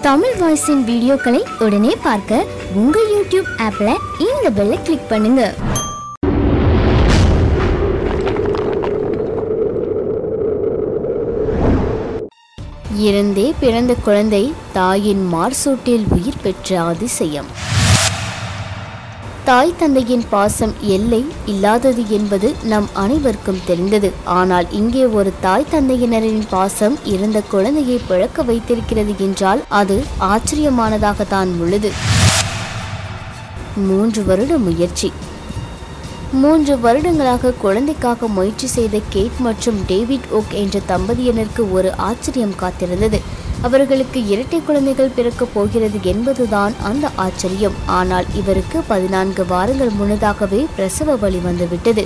தமிழ் வாய்ஸின் வீடியோக்களை உடனே பார்க்க உங்கள் யூடியூப் ஆப்ல இந்த பெல்லை கிளிக் பண்ணுங்க இறந்தே பிறந்த குழந்தை தாயின் மார்சூட்டில் உயிர் பெற்ற அதிசயம் தாய் தந்தையின் பாசம் எல்லை இல்லாதது என்பது நம் அனைவருக்கும் தெரிந்தது ஆனால் இங்கே ஒரு தாய் தந்தையினரின் பாசம் இறந்த குழந்தையை பிழக்க வைத்திருக்கிறது என்றால் அது ஆச்சரியமானதாகத்தான் உள்ளது மூன்று வருட முயற்சி மூன்று வருடங்களாக குழந்தைக்காக முயற்சி செய்த கேட் மற்றும் டேவிட் ஓக் என்ற தம்பதியினருக்கு ஒரு ஆச்சரியம் காத்திருந்தது அவர்களுக்கு இரட்டை குழந்தைகள் பிறக்கப் போகிறது என்பதுதான் அந்த ஆச்சரியம் ஆனால் இவருக்கு பதினான்கு வாரங்கள் முன்னதாகவே பிரசவ வலி வந்துவிட்டது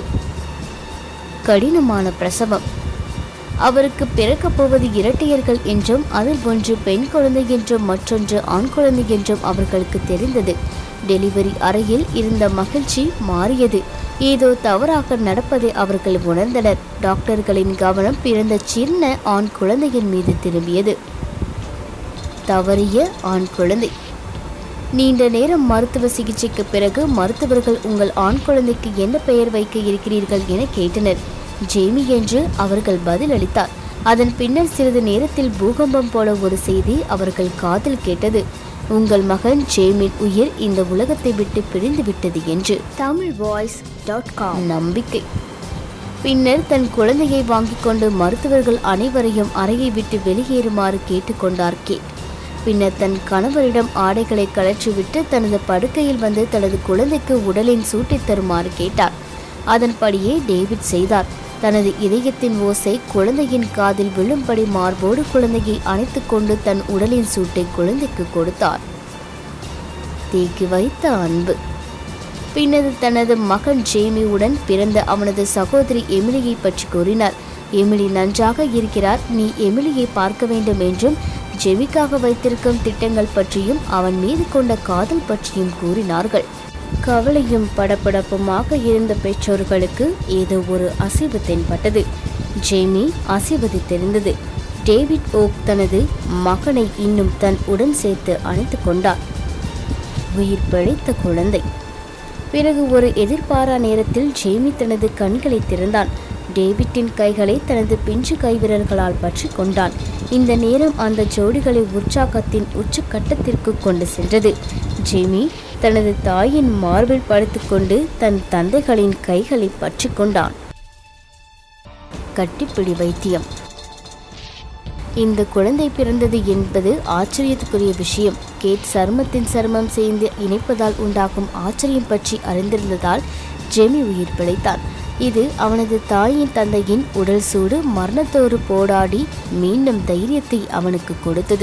கடினமான பிரசவம் அவருக்கு பிறக்கப் போவது இரட்டையர்கள் என்றும் அதில் ஒன்று பெண் குழந்தை என்றும் மற்றொன்று ஆண் குழந்தை என்றும் அவர்களுக்கு தெரிந்தது டெலிவரி அறையில் இருந்த மகிழ்ச்சி மாறியது ஏதோ தவறாக நடப்பதை அவர்கள் உணர்ந்தனர் டாக்டர்களின் கவனம் பிறந்த சின்ன ஆண் குழந்தையின் மீது திரும்பியது தவறிய ஆண் குழந்தை நீண்ட நேரம் மருத்துவ சிகிச்சைக்கு பிறகு மருத்துவர்கள் உங்கள் ஆண் குழந்தைக்கு என்ன பெயர் வைக்க இருக்கிறீர்கள் என கேட்டனர் ஜேமி என்று அவர்கள் பதிலளித்தார் அதன் பின்னர் சிறிது நேரத்தில் பூகம்பம் போல ஒரு செய்தி அவர்கள் காதில் கேட்டது உங்கள் மகன் ஜேமின் உயிர் இந்த உலகத்தை விட்டு பிரிந்து விட்டது என்று தமிழ் வாய்ஸ் டாட் காம் நம்பிக்கை பின்னர் தன் குழந்தையை வாங்கிக் கொண்டு மருத்துவர்கள் அனைவரையும் அறையை விட்டு வெளியேறுமாறு கேட்டுக்கொண்டார் கேட் பின்னர் தன் கணவரிடம் ஆடைகளை கழற்றிவிட்டு தனது படுக்கையில் வந்து தனது குழந்தைக்கு உடலின் சூட்டித் தருமாறு கேட்டார் அதன்படியே டேவிட் செய்தார் தனது இதயத்தின் ஓசை குழந்தையின் காதில் விழும்படி மார்போடு குழந்தையை அணைத்துக் கொண்டு தன் உடலின் சூட்டை குழந்தைக்கு கொடுத்தார் தேக்கி வைத்த அன்பு பின்னர் தனது மகன் ஜேமியுடன் பிறந்த அவனது சகோதரி எமிலியை பற்றி கூறினார் எமிலி நன்றாக இருக்கிறார் நீ எமிலியை பார்க்க வேண்டும் என்றும் ஜெமிக்காக வைத்திருக்கும் திட்டங்கள் பற்றியும் அவன் மீது கொண்ட காதல் பற்றியும் கூறினார்கள் கவலையும் படபடப்புமாக இருந்த பெற்றோர்களுக்கு ஏதோ ஒரு அசைவு தென்பட்டது ஜேமி அசைவது தெரிந்தது டேவிட் ஓக் தனது மகனை இன்னும் தன் உடன் சேர்த்து அணைத்துக் கொண்டார் உயிர் பிழைத்த குழந்தை பிறகு ஒரு எதிர்பாரா நேரத்தில் ஜேமி தனது கண்களை திறந்தான் டேவிட்டின் கைகளை தனது பிஞ்சு கைவிரல்களால் பற்றி கொண்டான் இந்த நேரம் அந்த ஜோடிகளை உற்சாகத்தின் உச்சக்கட்டத்திற்கு கொண்டு சென்றது ஜேமி தனது தாயின் மார்பில் படுத்துக்கொண்டு தன் தந்தைகளின் கைகளை பற்றி கொண்டான் கட்டிப்பிடி வைத்தியம் இந்த குழந்தை பிறந்தது என்பது ஆச்சரியத்துக்குரிய விஷயம் கேட் சருமத்தின் சருமம் சேர்ந்து இணைப்பதால் உண்டாகும் ஆச்சரியம் பற்றி அறிந்திருந்ததால் ஜெமி உயிர் பிழைத்தான் இது அவனது தாயின் தந்தையின் உடல் சூடு மரணத்தோடு போராடி மீண்டும் தைரியத்தை அவனுக்கு கொடுத்தது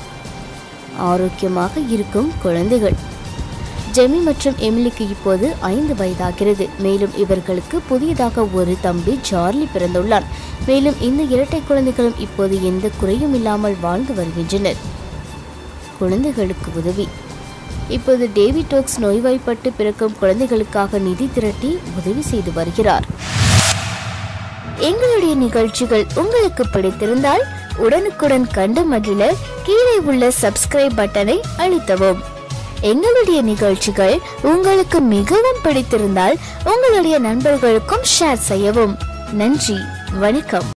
ஆரோக்கியமாக இருக்கும் குழந்தைகள் ஜெமி மற்றும் எமிலிக்கு இப்போது ஐந்து வயதாகிறது மேலும் இவர்களுக்கு புதியதாக ஒரு தம்பி சார்லி பிறந்துள்ளான் மேலும் இந்த இரட்டை குழந்தைகளும் இப்போது எந்த குறையும் இல்லாமல் வாழ்ந்து வருகின்றனர் குழந்தைகளுக்கு உதவி இப்போது டேவிட் டோக்ஸ் நோய்வாய்ப்பட்டு பிறக்கும் குழந்தைகளுக்காக நிதி திரட்டி உதவி செய்து வருகிறார் எங்களுடைய நிகழ்ச்சிகள் உங்களுக்கு பிடித்திருந்தால் உடனுக்குடன் கண்டு மகிழ கீழே உள்ள சப்ஸ்கிரைப் பட்டனை அழுத்தவும் எங்களுடைய நிகழ்ச்சிகள் உங்களுக்கு மிகவும் பிடித்திருந்தால் உங்களுடைய நண்பர்களுக்கும் ஷேர் செய்யவும் நன்றி வணக்கம்